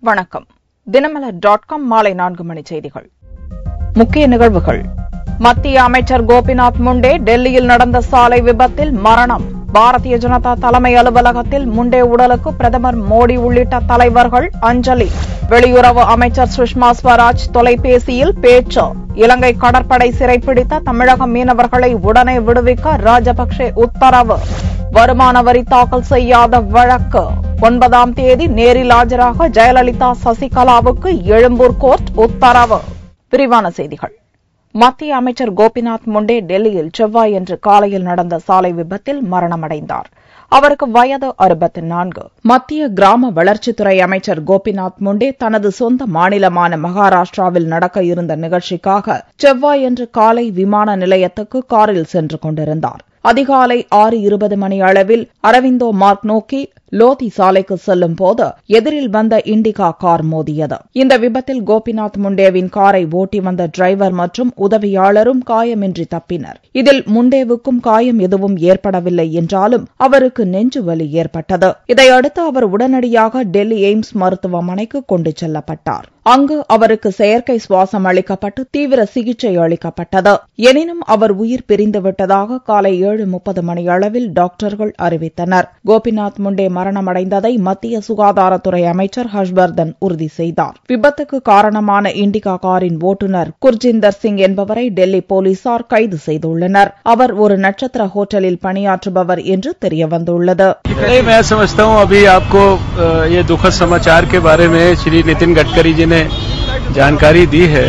வணக்கம் Dinamalar dot com மாலை நான்கு மணி செய்திகள் முக்கிய நிகழ்வுகள் மத்திய அமைச்சர் கோபிநாத் முண்டே டெல்லியில் நடந்த சாலை விபத்தில் மரணம் பாரதிய ஜனதா தலைமை அலுவலகத்தில் முண்டே உடலுக்கு பிரதமர் மோடி உள்ளிட்ட தலைவர்கள் அஞ்சலி வெளியுறவு அமைச்சர் சுஷ்மா ஸ்வராஜ் தொலைபேசியில் பேச்சு இலங்கை கடற்படை சிறைப்பிடித்த தமிழக மீனவர்களை உடனே விடுவிக்க ராஜபக்சே உத்தரவு வருமான வரி தாக்கல் செய்யாத வழக்கு ஒன்பதாம் தேதி நேரில் ஆஜராக ஜெயலலிதா சசிகலாவுக்கு எழும்பூர் கோர்ட் உத்தரவு விரிவான செய்திகள் மத்திய அமைச்சர் கோபிநாத் முண்டே டெல்லியில் செவ்வாயன்று காலையில் நடந்த சாலை விபத்தில் மரணமடைந்தார் அவருக்கு வயது அறுபத்தி நான்கு மத்திய கிராம வளர்ச்சித்துறை அமைச்சர் கோபிநாத் முண்டே தனது சொந்த மாநிலமான மகாராஷ்டிராவில் நடக்க இருந்த நிகழ்ச்சிக்காக செவ்வாயன்று காலை விமான நிலையத்துக்கு காரில் சென்று கொண்டிருந்தார் அதிகாலை ஆறு இருபது மணி அளவில் அரவிந்தோ மார்க் நோக்கி லோதி சாலைக்கு செல்லும் போது எதிரில் வந்த இண்டிகா கார் மோதியது இந்த விபத்தில் கோபிநாத் முண்டேவின் காரை ஓட்டி வந்த டிரைவர் மற்றும் உதவியாளரும் காயமின்றி தப்பினர் இதில் முண்டேவுக்கும் காயம் எதுவும் ஏற்படவில்லை என்றாலும் அவருக்கு நெஞ்சு வலி ஏற்பட்டது இதையடுத்து அவர் உடனடியாக டெல்லி எய்ம்ஸ் மருத்துவமனைக்கு கொண்டு செல்லப்பட்டார் அங்கு அவருக்கு செயற்கை சுவாசம் அளிக்கப்பட்டு தீவிர சிகிச்சை அளிக்கப்பட்டது எனினும் அவர் உயிர் பிரிந்துவிட்டதாக காலை ஏழு முப்பது மணியளவில் டாக்டர்கள் அறிவித்தனர் கோபிநாத் முண்டே மரணமடைந்ததை மத்திய சுகாதாரத்துறை அமைச்சர் ஹர்ஷ்வர்தன் உறுதி செய்தார் விபத்துக்கு காரணமான இண்டிகா காரின் ஓட்டுநர் குர்ஜிந்தர் சிங் என்பவரை டெல்லி போலீசார் கைது செய்துள்ளனர் அவர் ஒரு நட்சத்திர ஹோட்டலில் பணியாற்றுபவர் என்று தெரியவந்துள்ளது नहीं मैं समझता हूँ अभी आपको अ, ये दुखद समाचार के बारे में श्री नितिन गडकरी जी ने जानकारी दी है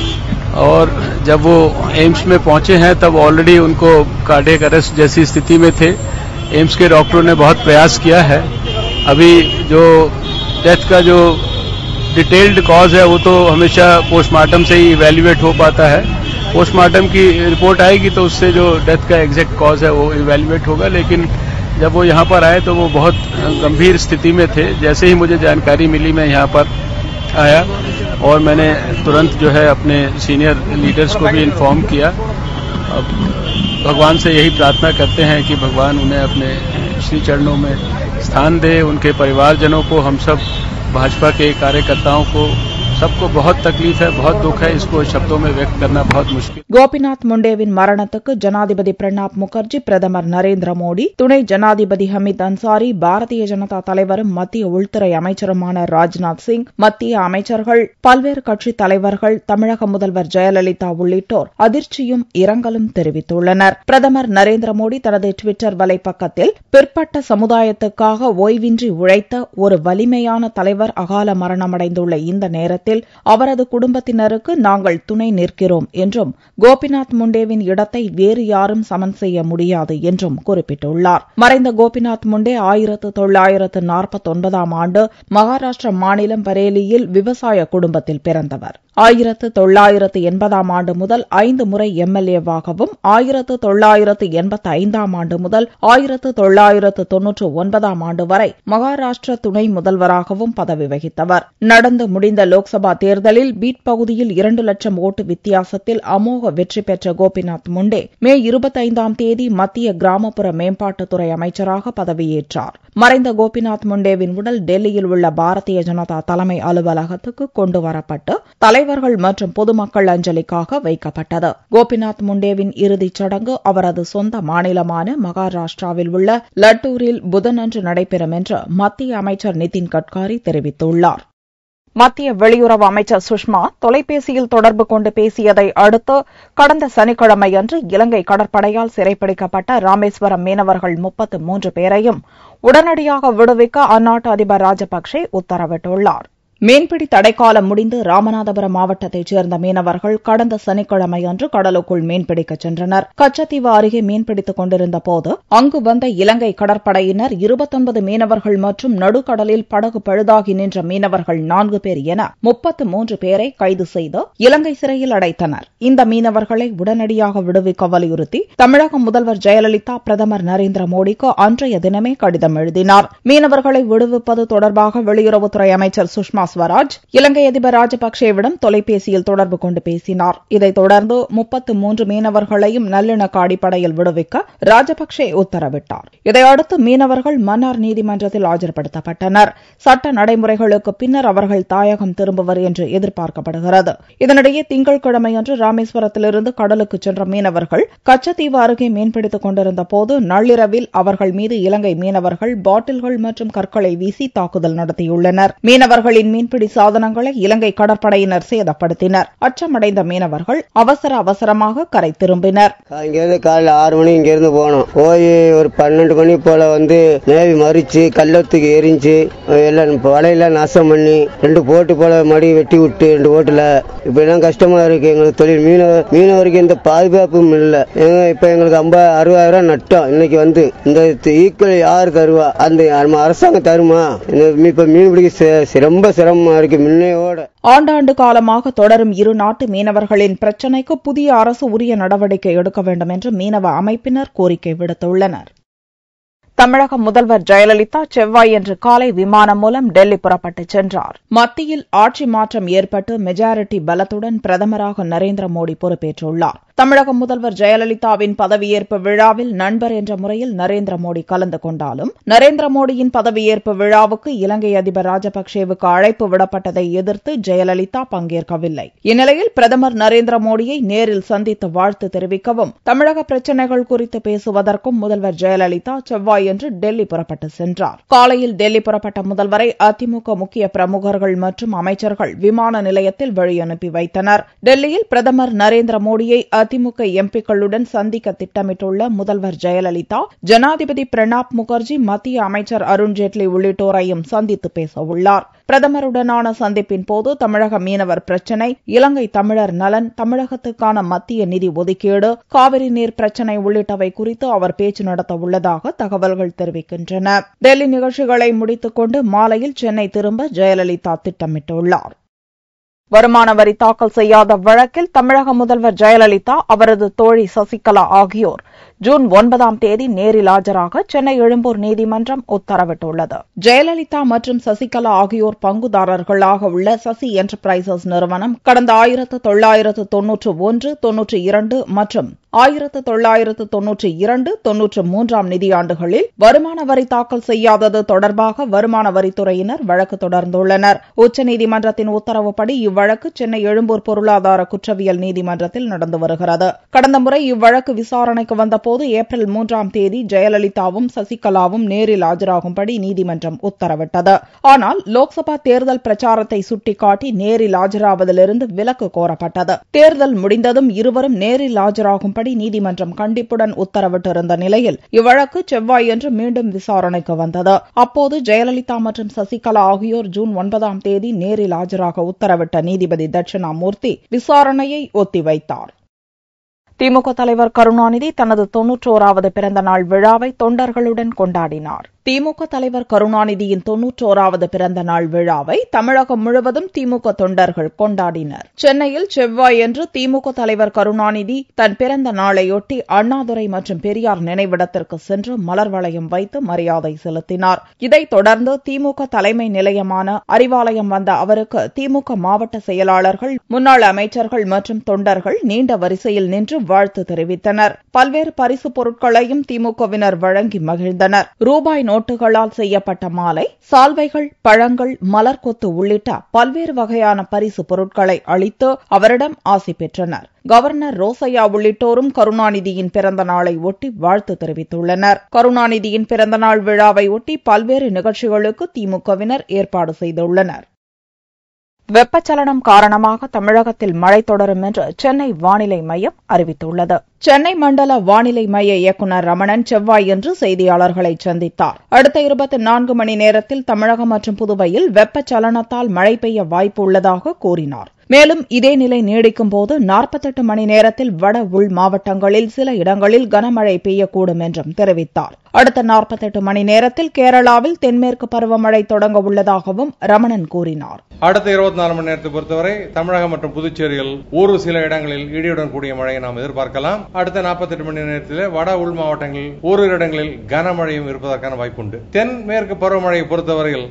और जब वो एम्स में पहुंचे हैं तब ऑलरेडी उनको कार्डियक अरेस्ट जैसी स्थिति में थे एम्स के डॉक्टरों ने बहुत प्रयास किया है अभी जो डेथ का जो डिटेल्ड कॉज है वो तो हमेशा पोस्टमार्टम से ही इवेल्युएट हो पाता है पोस्टमार्टम की रिपोर्ट आएगी तो उससे जो डेथ का एग्जैक्ट कॉज है वो इवेल्युएट होगा लेकिन जब वो यहाँ पर आए तो वो बहुत गंभीर स्थिति में थे जैसे ही मुझे जानकारी मिली मैं यहाँ पर आया और मैंने तुरंत जो है अपने सीनियर लीडर्स को भी इन्फॉर्म किया अब भगवान से यही प्रार्थना करते हैं कि भगवान उन्हें अपने श्री चरणों में स्थान दे उनके परिवारजनों को हम सब भाजपा के कार्यकर्ताओं को सबको बहुत तकलीफ है बहुत दुख है इसको शब्दों में व्यक्त करना बहुत मुश्किल கோபிநாத் முண்டேவின் மரணத்துக்கு ஜனாதிபதி பிரணாப் முகர்ஜி பிரதமர் நரேந்திர மோடி துணை ஜனாதிபதி ஹமீத் அன்சாரி பாரதிய ஜனதா தலைவரும் மத்திய உள்துறை அமைச்சருமான ராஜ்நாத் சிங் மத்திய அமைச்சர்கள் பல்வேறு கட்சித் தலைவர்கள் தமிழக முதல்வர் ஜெயலலிதா உள்ளிட்டோர் அதிர்ச்சியும் இரங்கலும் தெரிவித்துள்ளனர் பிரதமர் நரேந்திர மோடி தனது டுவிட்டர் வலைப்பக்கத்தில் பிற்பட்ட சமுதாயத்துக்காக ஓய்வின்றி உழைத்த ஒரு வலிமையான தலைவர் அகால மரணமடைந்துள்ள இந்த நேரத்தில் அவரது குடும்பத்தினருக்கு நாங்கள் துணை நிற்கிறோம் என்றும் கோபிநாத் முண்டேவின் இடத்தை வேறு யாரும் சமன் செய்ய முடியாது என்றும் குறிப்பிட்டுள்ளார் மறைந்த கோபிநாத் முண்டே ஆயிரத்து தொள்ளாயிரத்து நாற்பத்தொன்பதாம் ஆண்டு மகாராஷ்டிர மாநிலம் பரேலியில் விவசாய குடும்பத்தில் பிறந்தவர் ஆயிரத்து தொள்ளாயிரத்து எண்பதாம் ஆண்டு முதல் ஐந்து முறை எம்எல்ஏவாகவும் ஆயிரத்து தொள்ளாயிரத்து எண்பத்தி ஐந்தாம் ஆண்டு முதல் ஆயிரத்து தொள்ளாயிரத்து தொன்னூற்று ஒன்பதாம் ஆண்டு வரை மகாராஷ்டிர துணை முதல்வராகவும் பதவி வகித்தவர் நடந்து முடிந்த லோக்சபா தேர்தலில் பீட் பகுதியில் இரண்டு லட்சம் ஓட்டு வித்தியாசத்தில் அமோக வெற்றி பெற்ற கோபிநாத் முண்டே மே இருபத்தைந்தாம் தேதி மத்திய கிராமப்புற மேம்பாட்டுத்துறை அமைச்சராக பதவியேற்றார் மறைந்த கோபிநாத் முண்டேவின் உடல் டெல்லியில் உள்ள பாரதிய ஜனதா தலைமை அலுவலகத்துக்கு கொண்டு வரப்பட்டு தலைவர்கள் மற்றும் பொதுமக்கள் அஞ்சலிக்காக வைக்கப்பட்டது கோபிநாத் முண்டேவின் இறுதிச் சடங்கு அவரது சொந்த மாநிலமான மகாராஷ்டிராவில் உள்ள லட்டூரில் புதனன்று நடைபெறும் என்று மத்திய அமைச்சர் நிதின் கட்காரி தெரிவித்துள்ளார் மத்திய வெளியுறவு அமைச்சர் சுஷ்மா தொலைபேசியில் தொடர்பு கொண்டு பேசியதை அடுத்து கடந்த சனிக்கிழமையன்று இலங்கை கடற்படையால் சிறைப்பிடிக்கப்பட்ட ராமேஸ்வரம் மீனவர்கள் முப்பத்து மூன்று பேரையும் உடனடியாக விடுவிக்க அந்நாட்டு அதிபர் ராஜபக்சே உத்தரவிட்டுள்ளார் மீன்பிடி தடைக்காலம் முடிந்து ராமநாதபுரம் மாவட்டத்தைச் சேர்ந்த மீனவர்கள் கடந்த சனிக்கிழமையன்று கடலுக்குள் மீன்பிடிக்கச் சென்றனர் கச்சத்தீவு அருகே மீன்பிடித்துக் கொண்டிருந்த போது அங்கு வந்த இலங்கை கடற்படையினர் இருபத்தொன்பது மீனவர்கள் மற்றும் நடுக்கடலில் படகு பழுதாகி நின்ற மீனவர்கள் நான்கு பேர் என முப்பத்து மூன்று பேரை கைது செய்து இலங்கை சிறையில் அடைத்தனர் இந்த மீனவர்களை உடனடியாக விடுவிக்க வலியுறுத்தி தமிழக முதல்வர் ஜெயலலிதா பிரதமர் நரேந்திர மோடிக்கு அன்றைய தினமே கடிதம் எழுதினார் மீனவர்களை விடுவிப்பது தொடர்பாக வெளியுறவுத்துறை அமைச்சர் சுஷ்மா ஸ்வராஜ் இலங்கை அதிபர் ராஜபக்சேவிடம் தொலைபேசியில் தொடர்பு கொண்டு பேசினார் இதைத் தொடர்ந்து முப்பத்து மூன்று மீனவர்களையும் நல்லிணக்க அடிப்படையில் விடுவிக்க ராஜபக்சே உத்தரவிட்டார் இதையடுத்து மீனவர்கள் மன்னார் நீதிமன்றத்தில் ஆஜர்படுத்தப்பட்டனர் சட்ட நடைமுறைகளுக்கு பின்னர் அவர்கள் தாயகம் திரும்புவர் என்று எதிர்பார்க்கப்படுகிறது இதனிடையே திங்கட்கிழமையன்று ராமேஸ்வரத்திலிருந்து கடலுக்கு சென்ற மீனவர்கள் கச்சத்தீவு அருகே மீன்பிடித்துக் கொண்டிருந்த போது நள்ளிரவில் அவர்கள் மீது இலங்கை மீனவர்கள் பாட்டில்கள் மற்றும் கற்களை வீசி தாக்குதல் நடத்தியுள்ளனர் மீனவர்களின் மீன்பிடி சாதனங்களை இலங்கை கடற்படையினர் சேதப்படுத்தினர் அச்சமடைந்த மீனவர்கள் அவசர அவசரமாக கரை திரும்பினர் இங்கேருந்து காலைல ஆறு மணி இங்கேருந்து போனோம் போய் ஒரு பன்னெண்டு மணி போல வந்து நேவி மறிச்சு கல்லத்துக்கு எரிஞ்சு எல்லாம் வலையெல்லாம் நாசம் பண்ணி ரெண்டு போட்டு போல மடி வெட்டி விட்டு ரெண்டு போட்டுல இப்படிலாம் கஷ்டமா இருக்கு எங்களுக்கு தொழில் மீனவ மீனவருக்கு எந்த பாதுகாப்பும் இல்லை இப்ப எங்களுக்கு ஐம்பது அறுபதாயிரம் நட்டம் இன்னைக்கு வந்து இந்த ஈக்குவல் யார் தருவா அந்த நம்ம அரசாங்கம் தருமா இந்த இப்ப மீன் பிடிக்க சி- ரொம்ப சிரமமா இருக்கு முன்னையோட ஆண்டாண்டு காலமாக தொடரும் இரு நாட்டு மீனவர்களின் பிரச்சினைக்கு புதிய அரசு உரிய நடவடிக்கை எடுக்க வேண்டும் என்று மீனவ அமைப்பினர் கோரிக்கை விடுத்துள்ளனர் தமிழக முதல்வர் ஜெயலலிதா செவ்வாயன்று காலை விமானம் மூலம் டெல்லி புறப்பட்டுச் சென்றார் மத்தியில் ஆட்சி மாற்றம் ஏற்பட்டு மெஜாரிட்டி பலத்துடன் பிரதமராக நரேந்திர மோடி பொறுப்பேற்றுள்ளார் தமிழக முதல்வர் ஜெயலலிதாவின் பதவியேற்பு விழாவில் நண்பர் என்ற முறையில் நரேந்திர மோடி கலந்து கொண்டாலும் நரேந்திர மோடியின் பதவியேற்பு விழாவுக்கு இலங்கை அதிபர் ராஜபக்சேவுக்கு அழைப்பு விடப்பட்டதை எதிர்த்து ஜெயலலிதா பங்கேற்கவில்லை இந்நிலையில் பிரதமர் நரேந்திர மோடியை நேரில் சந்தித்து வாழ்த்து தெரிவிக்கவும் தமிழக பிரச்சினைகள் குறித்து பேசுவதற்கும் முதல்வர் ஜெயலலிதா செவ்வாயன்று டெல்லி புறப்பட்டு சென்றார் காலையில் டெல்லி புறப்பட்ட முதல்வரை அதிமுக முக்கிய பிரமுகர்கள் மற்றும் அமைச்சர்கள் விமான நிலையத்தில் வழியனுப்பி வைத்தனர் டெல்லியில் பிரதமர் நரேந்திர மோடியை அதிமுக எம்பிக்களுடன் சந்திக்க திட்டமிட்டுள்ள முதல்வர் ஜெயலலிதா ஜனாதிபதி பிரணாப் முகர்ஜி மத்திய அமைச்சர் அருண்ஜேட்லி உள்ளிட்டோரையும் சந்தித்து பேச உள்ளார் பிரதமருடனான சந்திப்பின் போது தமிழக மீனவர் பிரச்சினை இலங்கை தமிழர் நலன் தமிழகத்துக்கான மத்திய நிதி ஒதுக்கீடு காவிரி நீர் பிரச்சினை உள்ளிட்டவை குறித்து அவர் பேச்சு நடத்த உள்ளதாக தகவல்கள் தெரிவிக்கின்றன டெல்லி நிகழ்ச்சிகளை முடித்துக் கொண்டு மாலையில் சென்னை திரும்ப ஜெயலலிதா திட்டமிட்டுள்ளார் வருமான வரி தாக்கல் செய்யாத வழக்கில் தமிழக முதல்வர் ஜெயலலிதா அவரது தோழி சசிகலா ஆகியோர் ஜூன் ஒன்பதாம் தேதி நேரில் ஆஜராக சென்னை எழும்பூர் நீதிமன்றம் உத்தரவிட்டுள்ளது ஜெயலலிதா மற்றும் சசிகலா ஆகியோர் பங்குதாரர்களாக உள்ள சசி என்டர்பிரைசஸ் நிறுவனம் கடந்த ஆயிரத்து தொள்ளாயிரத்து தொன்னூற்று ஒன்று தொன்னூற்றி இரண்டு மற்றும் ஆயிரத்து தொள்ளாயிரத்து தொன்னூற்றி இரண்டு தொன்னூற்று மூன்றாம் நிதியாண்டுகளில் வருமான வரி தாக்கல் செய்யாதது தொடர்பாக வருமான வரித்துறையினர் வழக்கு தொடர்ந்துள்ளனர் உச்சநீதிமன்றத்தின் உத்தரவுப்படி இவ்வழக்கு சென்னை எழும்பூர் பொருளாதார குற்றவியல் நீதிமன்றத்தில் நடந்து வருகிறது கடந்த முறை இவ்வழக்கு விசாரணைக்கு வந்தபோது ஏப்ரல் மூன்றாம் தேதி ஜெயலலிதாவும் சசிகலாவும் நேரில் ஆஜராகும்படி நீதிமன்றம் உத்தரவிட்டது ஆனால் லோக்சபா தேர்தல் பிரச்சாரத்தை சுட்டிக்காட்டி நேரில் ஆஜராவதிலிருந்து விலக்கு கோரப்பட்டது தேர்தல் முடிந்ததும் இருவரும் நேரில் ஆஜராகும்படி நீதிமன்றம் கண்டிப்புடன் உத்தரவிட்டிருந்த நிலையில் இவ்வழக்கு செவ்வாயன்று மீண்டும் விசாரணைக்கு வந்தது அப்போது ஜெயலலிதா மற்றும் சசிகலா ஆகியோர் ஜூன் ஒன்பதாம் தேதி நேரில் ஆஜராக உத்தரவிட்ட நீதிபதி தட்சிணாமூர்த்தி விசாரணையை ஒத்திவைத்தார் திமுக தலைவர் கருணாநிதி தனது தொன்னூற்றோராவது பிறந்த நாள் விழாவை தொண்டர்களுடன் கொண்டாடினார் திமுக தலைவர் கருணாநிதியின் தொன்னூற்றோராவது பிறந்த நாள் விழாவை தமிழகம் முழுவதும் திமுக தொண்டர்கள் கொண்டாடினர் சென்னையில் செவ்வாயன்று திமுக தலைவர் கருணாநிதி தன் பிறந்த நாளையொட்டி அண்ணாதுரை மற்றும் பெரியார் நினைவிடத்திற்கு சென்று மலர் வளையம் வைத்து மரியாதை செலுத்தினார் இதைத் தொடர்ந்து திமுக தலைமை நிலையமான அறிவாலயம் வந்த அவருக்கு திமுக மாவட்ட செயலாளர்கள் முன்னாள் அமைச்சர்கள் மற்றும் தொண்டர்கள் நீண்ட வரிசையில் நின்று வாழ்த்து தெரிவித்தனர் பல்வேறு பரிசு பொருட்களையும் திமுகவினர் வழங்கி மகிழ்ந்தனர் ரூபாய் நோட்டுகளால் செய்யப்பட்ட மாலை சால்வைகள் பழங்கள் மலர்கொத்து உள்ளிட்ட பல்வேறு வகையான பரிசு பொருட்களை அளித்து அவரிடம் ஆசி பெற்றனர் கவர்னர் ரோசையா உள்ளிட்டோரும் கருணாநிதியின் பிறந்த நாளை ஒட்டி வாழ்த்து தெரிவித்துள்ளனர் கருணாநிதியின் பிறந்தநாள் விழாவை ஒட்டி பல்வேறு நிகழ்ச்சிகளுக்கு திமுகவினர் ஏற்பாடு செய்துள்ளனர் வெப்பச்சலனம் காரணமாக தமிழகத்தில் மழை தொடரும் என்று சென்னை வானிலை மையம் அறிவித்துள்ளது சென்னை மண்டல வானிலை மைய இயக்குநர் ரமணன் செவ்வாயன்று செய்தியாளர்களை சந்தித்தார் அடுத்த இருபத்தி நான்கு மணி நேரத்தில் தமிழகம் மற்றும் புதுவையில் வெப்பச்சலனத்தால் மழை பெய்ய வாய்ப்பு உள்ளதாக கூறினார் மேலும் இதே நிலை நீடிக்கும் போது நாற்பத்தெட்டு மணி நேரத்தில் வட உள் மாவட்டங்களில் சில இடங்களில் கனமழை பெய்யக்கூடும் என்றும் தெரிவித்தார் அடுத்த நாற்பத்தெட்டு மணி நேரத்தில் கேரளாவில் தென்மேற்கு பருவமழை தொடங்க உள்ளதாகவும் ரமணன் கூறினார் அடுத்த இருபத்தி நாலு மணி நேரத்தை பொறுத்தவரை தமிழகம் மற்றும் புதுச்சேரியில் ஒரு சில இடங்களில் இடியுடன் கூடிய மழையை நாம் எதிர்பார்க்கலாம் அடுத்த 48 மணி நேரத்தில் வட உள் மாவட்டங்களில் ஓரிரு இடங்களில் கனமழையும் இருப்பதற்கான வாய்ப்புண்டு தென்மேற்கு பருவமழையை பொறுத்தவரையில்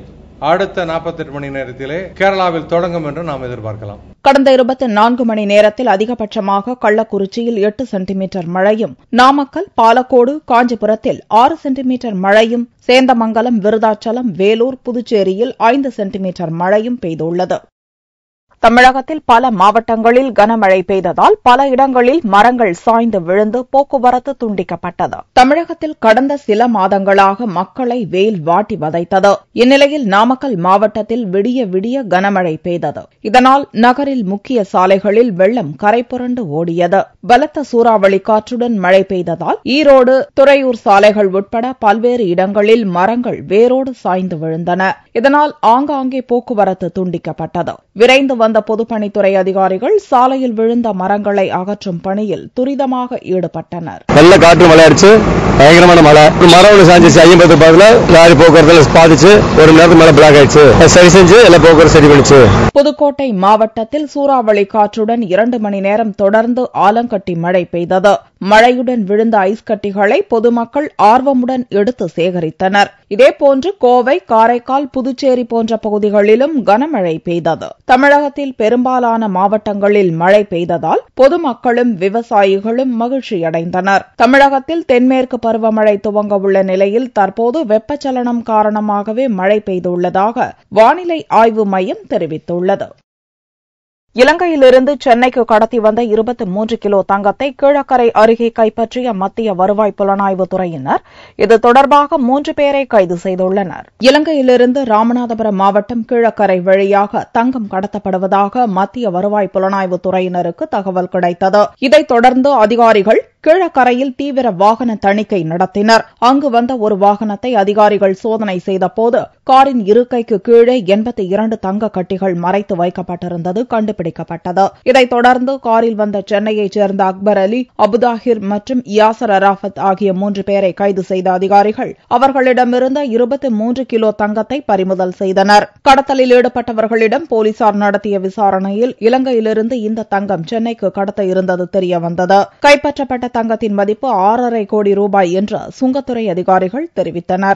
அடுத்த 48 மணி நேரத்திலே கேரளாவில் தொடங்கும் என்று நாம் எதிர்பார்க்கலாம் கடந்த இருபத்தி நான்கு மணி நேரத்தில் அதிகபட்சமாக கள்ளக்குறிச்சியில் எட்டு சென்டிமீட்டர் மழையும் நாமக்கல் பாலக்கோடு காஞ்சிபுரத்தில் ஆறு சென்டிமீட்டர் மழையும் சேந்தமங்கலம் விருதாச்சலம் வேலூர் புதுச்சேரியில் ஐந்து சென்டிமீட்டர் மழையும் பெய்துள்ளது தமிழகத்தில் பல மாவட்டங்களில் கனமழை பெய்ததால் பல இடங்களில் மரங்கள் சாய்ந்து விழுந்து போக்குவரத்து துண்டிக்கப்பட்டது தமிழகத்தில் கடந்த சில மாதங்களாக மக்களை வெயில் வாட்டி வதைத்தது இந்நிலையில் நாமக்கல் மாவட்டத்தில் விடிய விடிய கனமழை பெய்தது இதனால் நகரில் முக்கிய சாலைகளில் வெள்ளம் கரைபுரண்டு ஓடியது பலத்த சூறாவளி காற்றுடன் மழை பெய்ததால் ஈரோடு துறையூர் சாலைகள் உட்பட பல்வேறு இடங்களில் மரங்கள் வேரோடு சாய்ந்து விழுந்தன இதனால் ஆங்காங்கே போக்குவரத்து துண்டிக்கப்பட்டது விரைந்து வந்த பொதுப்பணித்துறை அதிகாரிகள் சாலையில் விழுந்த மரங்களை அகற்றும் பணியில் துரிதமாக ஈடுபட்டனர் நல்ல காற்று மழை அடிச்சு பயங்கரமான மழை ஒரு மரம் ஒன்று சாஞ்சிச்சு ஐம்பது பாதுல லாரி போக்குவரத்துல பாதிச்சு ஒரு மணி நேரத்துக்கு மேல பிளாக் ஆயிடுச்சு அது சரி செஞ்சு எல்லா போக்குவரத்து சரி பண்ணிச்சு புதுக்கோட்டை மாவட்டத்தில் சூறாவளி காற்றுடன் இரண்டு மணி நேரம் தொடர்ந்து ஆலங்கட்டி மழை பெய்தது மழையுடன் விழுந்த ஐஸ் கட்டிகளை பொதுமக்கள் ஆர்வமுடன் எடுத்து சேகரித்தனர் இதேபோன்று கோவை காரைக்கால் புதுச்சேரி போன்ற பகுதிகளிலும் கனமழை பெய்தது தமிழகத்தில் பெரும்பாலான மாவட்டங்களில் மழை பெய்ததால் பொதுமக்களும் விவசாயிகளும் மகிழ்ச்சியடைந்தனர் தமிழகத்தில் தென்மேற்கு பருவமழை துவங்க உள்ள நிலையில் தற்போது வெப்பச்சலனம் காரணமாகவே மழை பெய்துள்ளதாக வானிலை ஆய்வு மையம் தெரிவித்துள்ளது இலங்கையிலிருந்து சென்னைக்கு கடத்தி வந்த இருபத்தி மூன்று கிலோ தங்கத்தை கீழக்கரை அருகே கைப்பற்றிய மத்திய வருவாய் புலனாய்வு துறையினர் இது தொடர்பாக மூன்று பேரை கைது செய்துள்ளனர் இலங்கையிலிருந்து ராமநாதபுரம் மாவட்டம் கீழக்கரை வழியாக தங்கம் கடத்தப்படுவதாக மத்திய வருவாய் புலனாய்வு துறையினருக்கு தகவல் கிடைத்தது இதைத் தொடர்ந்து அதிகாரிகள் கீழக்கரையில் தீவிர வாகன தணிக்கை நடத்தினர் அங்கு வந்த ஒரு வாகனத்தை அதிகாரிகள் சோதனை செய்தபோது காரின் இருக்கைக்கு கீழே எண்பத்தி இரண்டு தங்க கட்டிகள் மறைத்து வைக்கப்பட்டிருந்தது கண்டுபிடிக்கப்பட்டது இதைத் தொடர்ந்து காரில் வந்த சென்னையைச் சேர்ந்த அக்பர் அலி அபுதாஹிர் மற்றும் யாசர் அராஃபத் ஆகிய மூன்று பேரை கைது செய்த அதிகாரிகள் அவர்களிடமிருந்த இருபத்தி மூன்று கிலோ தங்கத்தை பறிமுதல் செய்தனர் கடத்தலில் ஈடுபட்டவர்களிடம் போலீசார் நடத்திய விசாரணையில் இலங்கையிலிருந்து இந்த தங்கம் சென்னைக்கு கடத்த இருந்தது தெரியவந்தது கைப்பற்றப்பட்ட தங்கத்தின் மதிப்பு ஆறரை கோடி ரூபாய் என்று சுங்கத்துறை அதிகாரிகள் தெரிவித்தனர்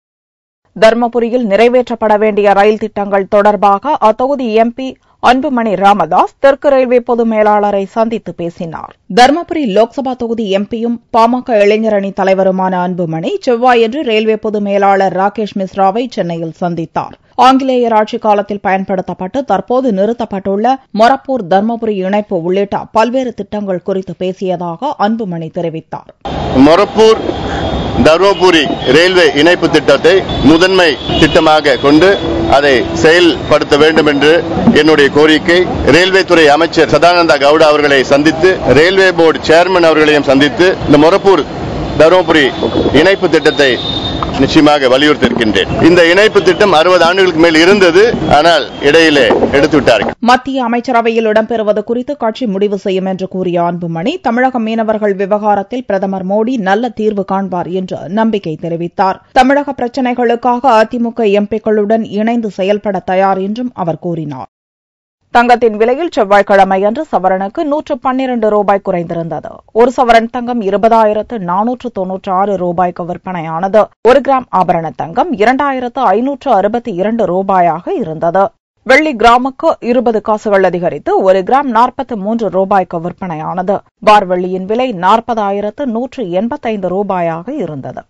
தர்மபுரியில் நிறைவேற்றப்பட வேண்டிய ரயில் திட்டங்கள் தொடர்பாக அத்தொகுதி எம்பி அன்புமணி ராமதாஸ் தெற்கு ரயில்வே பொது மேலாளரை சந்தித்து பேசினார் தருமபுரி லோக்சபா தொகுதி எம்பியும் பாமக இளைஞரணி தலைவருமான அன்புமணி செவ்வாயன்று ரயில்வே பொது மேலாளர் ராகேஷ் மிஸ்ராவை சென்னையில் சந்தித்தார் ஆங்கிலேயர் ஆட்சிக் காலத்தில் பயன்படுத்தப்பட்டு தற்போது நிறுத்தப்பட்டுள்ள மொரப்பூர் தர்மபுரி இணைப்பு உள்ளிட்ட பல்வேறு திட்டங்கள் குறித்து பேசியதாக அன்புமணி தெரிவித்தார் மொரப்பூர் தருமபுரி ரயில்வே இணைப்பு திட்டத்தை முதன்மை திட்டமாக கொண்டு அதை செயல்படுத்த வேண்டும் என்று என்னுடைய கோரிக்கை ரயில்வே துறை அமைச்சர் சதானந்தா கவுடா அவர்களை சந்தித்து ரயில்வே போர்டு சேர்மன் அவர்களையும் சந்தித்து இந்த மொரப்பூர் தருமபுரி இணைப்பு திட்டத்தை நிச்சயமாக வலியுறுத்தியிருக்கின்றேன் இந்த இணைப்பு திட்டம் அறுபது ஆண்டுகளுக்கு மேல் இருந்தது ஆனால் இடையிலே எடுத்து விட்டார்கள் மத்திய அமைச்சரவையில் இடம்பெறுவது குறித்து கட்சி முடிவு செய்யும் என்று கூறிய அன்புமணி தமிழக மீனவர்கள் விவகாரத்தில் பிரதமர் மோடி நல்ல தீர்வு காண்பார் என்று நம்பிக்கை தெரிவித்தார் தமிழக பிரச்சினைகளுக்காக அதிமுக எம்பிக்களுடன் இணைந்து செயல்பட தயார் என்றும் அவர் கூறினார் தங்கத்தின் விலையில் செவ்வாய்க்கிழமையன்று சவரனுக்கு நூற்று பன்னிரண்டு ரூபாய் குறைந்திருந்தது ஒரு சவரன் தங்கம் இருபதாயிரத்து நானூற்று தொன்னூற்று ஆறு ரூபாய்க்கு விற்பனையானது ஒரு கிராம் ஆபரண தங்கம் இரண்டாயிரத்து ஐநூற்று அறுபத்தி இரண்டு ரூபாயாக இருந்தது வெள்ளி கிராமுக்கு இருபது காசுகள் அதிகரித்து ஒரு கிராம் நாற்பத்தி மூன்று ரூபாய்க்கு விற்பனையானது பார் வெள்ளியின் விலை நாற்பதாயிரத்து நூற்று எண்பத்தைந்து ரூபாயாக இருந்தது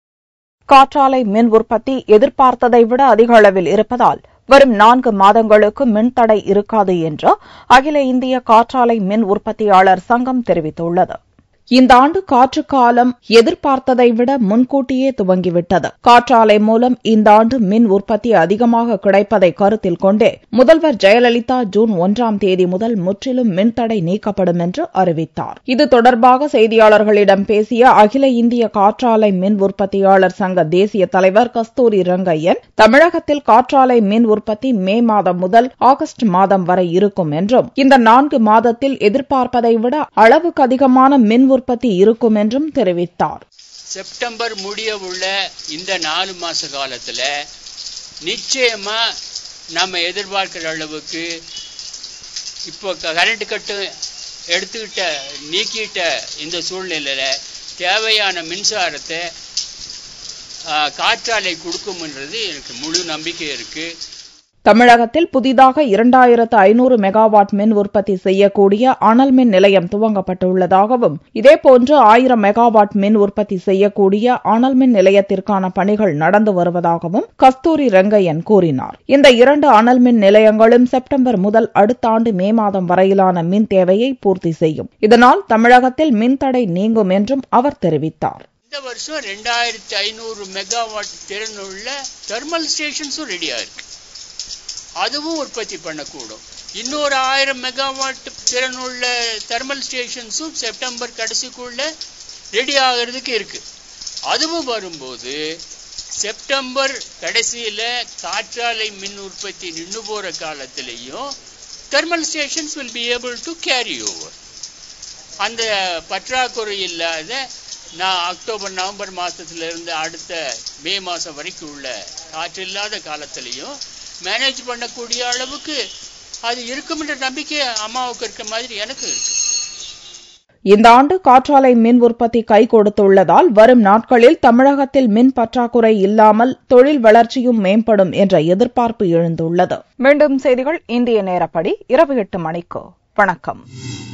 காற்றாலை மின் உற்பத்தி எதிர்பார்த்ததை விட அதிக அளவில் இருப்பதால் வரும் நான்கு மாதங்களுக்கு மின்தடை இருக்காது என்று அகில இந்திய காற்றாலை மின் உற்பத்தியாளர் சங்கம் தெரிவித்துள்ளது இந்த ஆண்டு காற்று காலம் எதிர்பார்த்ததை விட முன்கூட்டியே துவங்கிவிட்டது காற்றாலை மூலம் இந்த ஆண்டு மின் உற்பத்தி அதிகமாக கிடைப்பதை கருத்தில் கொண்டே முதல்வர் ஜெயலலிதா ஜூன் ஒன்றாம் தேதி முதல் முற்றிலும் மின்தடை நீக்கப்படும் என்று அறிவித்தார் இது தொடர்பாக செய்தியாளர்களிடம் பேசிய அகில இந்திய காற்றாலை மின் உற்பத்தியாளர் சங்க தேசிய தலைவர் கஸ்தூரி ரங்கையன் தமிழகத்தில் காற்றாலை மின் உற்பத்தி மே மாதம் முதல் ஆகஸ்ட் மாதம் வரை இருக்கும் என்றும் இந்த நான்கு மாதத்தில் எதிர்பார்ப்பதை விட அளவுக்கு அதிகமான மின் உற்பத்தி இருக்கும் என்றும் தெரிவித்தார் செப்டம்பர் முடிய உள்ள இந்த நாலு மாச காலத்துல நிச்சயமா நம்ம எதிர்பார்க்கிற அளவுக்கு இப்போ கரண்ட் கட்டு எடுத்துக்கிட்ட நீக்கிட்ட இந்த சூழ்நிலையில தேவையான மின்சாரத்தை அஹ், காற்றாலை கொடுக்கும்ன்றது எனக்கு முழு நம்பிக்கை இருக்கு தமிழகத்தில் புதிதாக இரண்டாயிரத்து ஐநூறு மெகாவாட் மின் உற்பத்தி செய்யக்கூடிய அனல் மின் நிலையம் துவங்கப்பட்டுள்ளதாகவும் இதேபோன்று ஆயிரம் மெகாவாட் மின் உற்பத்தி செய்யக்கூடிய அனல் மின் நிலையத்திற்கான பணிகள் நடந்து வருவதாகவும் கஸ்தூரி ரெங்கையன் கூறினார் இந்த இரண்டு அனல் மின் நிலையங்களும் செப்டம்பர் முதல் அடுத்த ஆண்டு மே மாதம் வரையிலான மின் தேவையை பூர்த்தி செய்யும் இதனால் தமிழகத்தில் மின்தடை நீங்கும் என்றும் அவர் தெரிவித்தார் இந்த வருஷம் ரெண்டாயிரத்தி ஐநூறு மெகாவாட் திறனுள்ள தெர்மல் ஸ்டேஷன்ஸும் ரெடியா இருக்கு அதுவும் உற்பத்தி பண்ணக்கூடும் இன்னொரு ஆயிரம் மெகாவாட் திறனுள்ள தெர்மல் ஸ்டேஷன்ஸும் செப்டம்பர் கடைசிக்குள்ள ரெடி ஆகிறதுக்கு இருக்கு அதுவும் வரும்போது செப்டம்பர் கடைசியில காற்றாலை மின் உற்பத்தி நின்று போற காலத்திலையும் thermal stations will be able to carry over அந்த பற்றாக்குறை இல்லாத நான் அக்டோபர் நவம்பர் மாசத்துல இருந்து அடுத்த மே மாசம் வரைக்கும் உள்ள காற்றில்லாத காலத்திலையும் மேனேஜ் பண்ணக்கூடிய அளவுக்கு அது இருக்கும்ன்ற நம்பிக்கை அம்மாவுக்கு இருக்க மாதிரி எனக்கு இருக்கு இந்த ஆண்டு காற்றாலை மின் உற்பத்தி கை கொடுத்துள்ளதால் வரும் நாட்களில் தமிழகத்தில் மின் பற்றாக்குறை இல்லாமல் தொழில் வளர்ச்சியும் மேம்படும் என்ற எதிர்பார்ப்பு எழுந்துள்ளது மீண்டும் செய்திகள் இந்திய நேரப்படி இரவு எட்டு மணிக்கு வணக்கம்